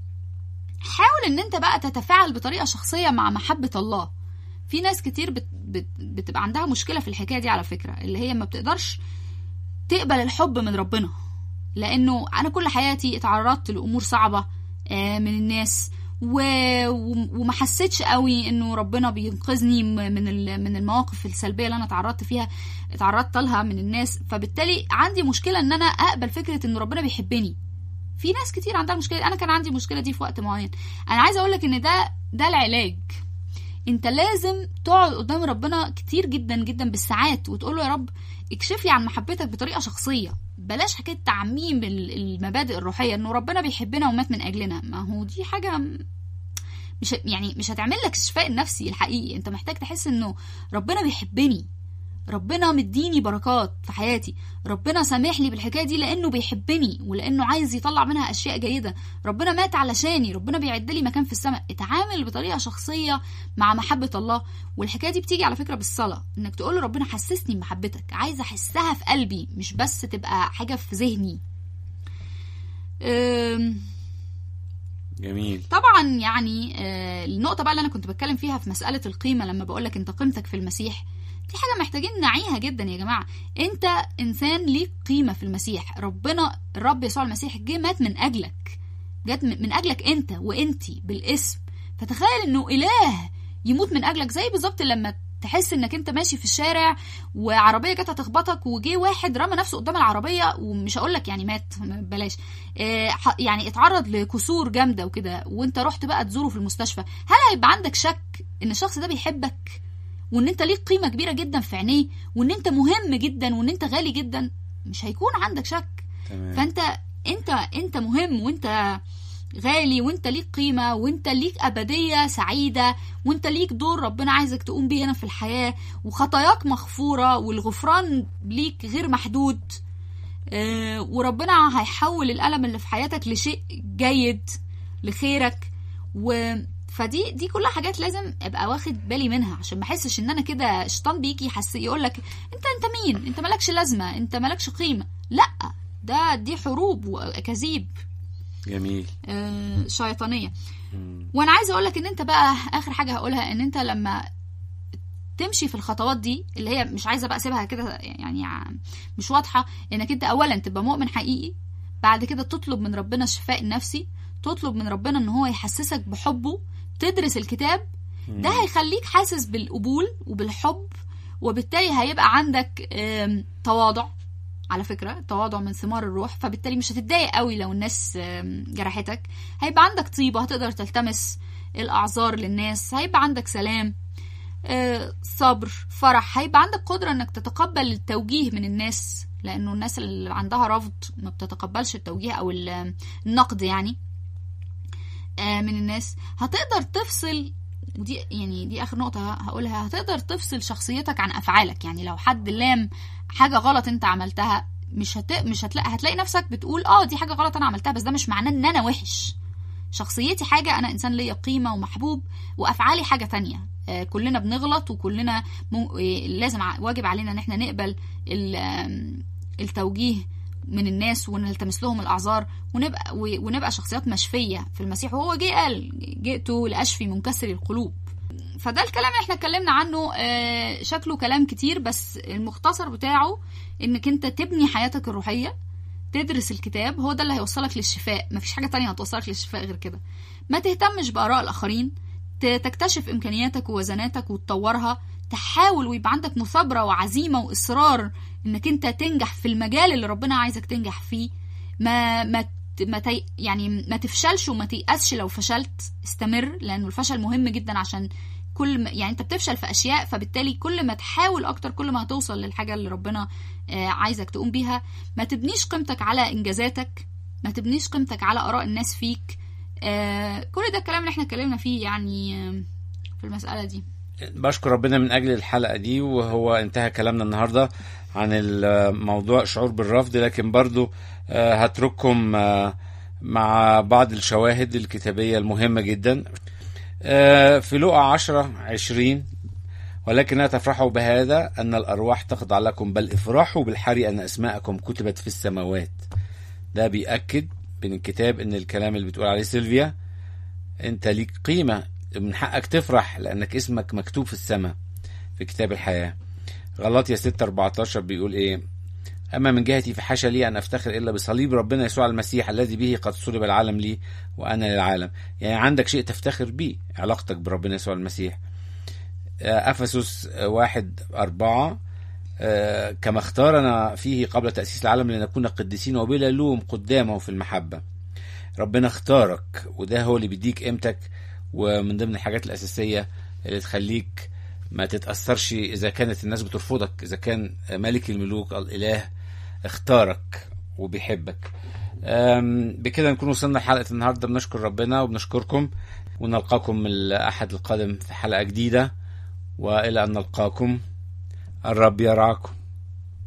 حاول ان انت بقى تتفاعل بطريقه شخصيه مع محبه الله في ناس كتير بت... بت... بتبقى عندها مشكله في الحكايه دي على فكره اللي هي ما بتقدرش تقبل الحب من ربنا لانه انا كل حياتي اتعرضت لامور صعبه آه، من الناس و... و- وما حسيتش قوي انه ربنا بينقذني م- من ال- من المواقف السلبيه اللي انا اتعرضت فيها اتعرضت لها من الناس فبالتالي عندي مشكله ان انا اقبل فكره انه ربنا بيحبني في ناس كتير عندها مشكله دي. انا كان عندي المشكله دي في وقت معين انا عايزه اقول لك ان ده ده العلاج انت لازم تقعد قدام ربنا كتير جدا جدا بالساعات وتقول له يا رب اكشف لي عن محبتك بطريقه شخصيه بلاش حكايه تعميم ال- المبادئ الروحيه انه ربنا بيحبنا ومات من اجلنا ما هو دي حاجه م- مش يعني مش هتعمل لك الشفاء النفسي الحقيقي انت محتاج تحس انه ربنا بيحبني ربنا مديني بركات في حياتي ربنا سامح لي بالحكايه دي لانه بيحبني ولانه عايز يطلع منها اشياء جيده ربنا مات علشاني ربنا بيعد لي مكان في السماء اتعامل بطريقه شخصيه مع محبه الله والحكايه دي بتيجي على فكره بالصلاه انك تقول له ربنا حسسني بمحبتك عايز احسها في قلبي مش بس تبقى حاجه في ذهني أم، جميل طبعا يعني آه، النقطة بقى اللي أنا كنت بتكلم فيها في مسألة القيمة لما بقولك أنت قيمتك في المسيح دي حاجة محتاجين نعيها جدا يا جماعة أنت إنسان ليك قيمة في المسيح ربنا الرب يسوع المسيح جه مات من أجلك جت من من أجلك أنت وأنتي بالاسم فتخيل إنه إله يموت من أجلك زي بالظبط لما تحس انك انت ماشي في الشارع وعربيه جت هتخبطك وجه واحد رمى نفسه قدام العربيه ومش هقول لك يعني مات بلاش آه، ح- يعني اتعرض لكسور جامده وكده وانت رحت بقى تزوره في المستشفى هل هيبقى عندك شك ان الشخص ده بيحبك وان انت ليك قيمه كبيره جدا في عينيه وان انت مهم جدا وان انت غالي جدا مش هيكون عندك شك تمام فانت انت انت مهم وانت غالي وانت ليك قيمة وانت ليك أبدية سعيدة وانت ليك دور ربنا عايزك تقوم بيه هنا في الحياة وخطاياك مغفورة والغفران ليك غير محدود آه، وربنا هيحول الألم اللي في حياتك لشيء جيد لخيرك و فدي دي كلها حاجات لازم ابقى واخد بالي منها عشان ما احسش ان انا كده شيطان بيجي يحس يقول لك انت انت مين انت مالكش لازمه انت مالكش قيمه لا ده دي حروب واكاذيب جميل آه، شيطانيه وانا عايزه اقول لك ان انت بقى اخر حاجه هقولها ان انت لما تمشي في الخطوات دي اللي هي مش عايزه بقى اسيبها كده يعني ع- مش واضحه انك انت اولا تبقى مؤمن حقيقي بعد كده تطلب من ربنا الشفاء النفسي تطلب من ربنا ان هو يحسسك بحبه تدرس الكتاب ده هيخليك حاسس بالقبول وبالحب وبالتالي هيبقى عندك آم، تواضع على فكرة تواضع من ثمار الروح فبالتالي مش هتتضايق قوي لو الناس آم، جرحتك هيبقى عندك طيبة هتقدر تلتمس الأعذار للناس هيبقى عندك سلام آه، صبر فرح هيبقى عندك قدرة انك تتقبل التوجيه من الناس لانه الناس اللي عندها رفض ما بتتقبلش التوجيه او ال- النقد يعني آه، من الناس هتقدر تفصل ودي يعني دي اخر نقطه هقولها هتقدر تفصل شخصيتك عن افعالك يعني لو حد لام حاجه غلط انت عملتها مش هت... مش هتلاقي هتلاقي نفسك بتقول اه دي حاجه غلط انا عملتها بس ده مش معناه ان انا وحش شخصيتي حاجه انا انسان ليا قيمه ومحبوب وافعالي حاجه تانية آه، كلنا بنغلط وكلنا م... آه، لازم ع- واجب علينا ان احنا نقبل ال... آم، التوجيه من الناس ونلتمس لهم الاعذار ونبقى و- ونبقى شخصيات مشفيه في المسيح وهو جه قال جئت لاشفي منكسر القلوب فده الكلام اللي احنا اتكلمنا عنه آه، شكله كلام كتير بس المختصر بتاعه انك انت تبني حياتك الروحيه تدرس الكتاب هو ده اللي هيوصلك للشفاء مفيش حاجه تانية هتوصلك للشفاء غير كده ما تهتمش باراء الاخرين ت- تكتشف امكانياتك ووزناتك وتطورها تحاول ويبقى عندك مثابره وعزيمه واصرار انك انت تنجح في المجال اللي ربنا عايزك تنجح فيه ما ما ت- ما تي يعني ما تفشلش وما تيأسش لو فشلت استمر لانه الفشل مهم جدا عشان كل ما يعني انت بتفشل في اشياء فبالتالي كل ما تحاول اكتر كل ما هتوصل للحاجه اللي ربنا آه، عايزك تقوم بيها ما تبنيش قيمتك على انجازاتك ما تبنيش قيمتك على اراء الناس فيك آه، كل ده الكلام اللي احنا اتكلمنا فيه يعني آه، في المساله دي بشكر ربنا من اجل الحلقه دي وهو انتهى كلامنا النهارده عن الموضوع شعور بالرفض لكن برضو آه، هترككم آه، مع بعض الشواهد الكتابيه المهمه جدا آه، في لقا 10 20 ولكن لا تفرحوا بهذا أن الأرواح تخضع لكم بل افرحوا بالحري أن أسماءكم كتبت في السماوات ده بيأكد من الكتاب أن الكلام اللي بتقول عليه سيلفيا أنت ليك قيمة من حقك تفرح لأنك اسمك مكتوب في السماء في كتاب الحياة غلطية 6 14 بيقول إيه أما من جهتي فحاشا لي أن أفتخر إلا بصليب ربنا يسوع المسيح الذي به قد صلب العالم لي وأنا للعالم يعني عندك شيء تفتخر به علاقتك بربنا يسوع المسيح أفسس واحد أربعة آه، كما اختارنا فيه قبل تأسيس العالم لنكون قديسين وبلا لوم قدامه في المحبة ربنا اختارك وده هو اللي بيديك قيمتك ومن ضمن الحاجات الأساسية اللي تخليك ما تتأثرش إذا كانت الناس بترفضك إذا كان ملك الملوك الإله اختارك وبيحبك أم، بكده نكون وصلنا لحلقة النهاردة بنشكر ربنا وبنشكركم ونلقاكم الأحد القادم في حلقة جديدة وإلى أن نلقاكم الرب يرعاكم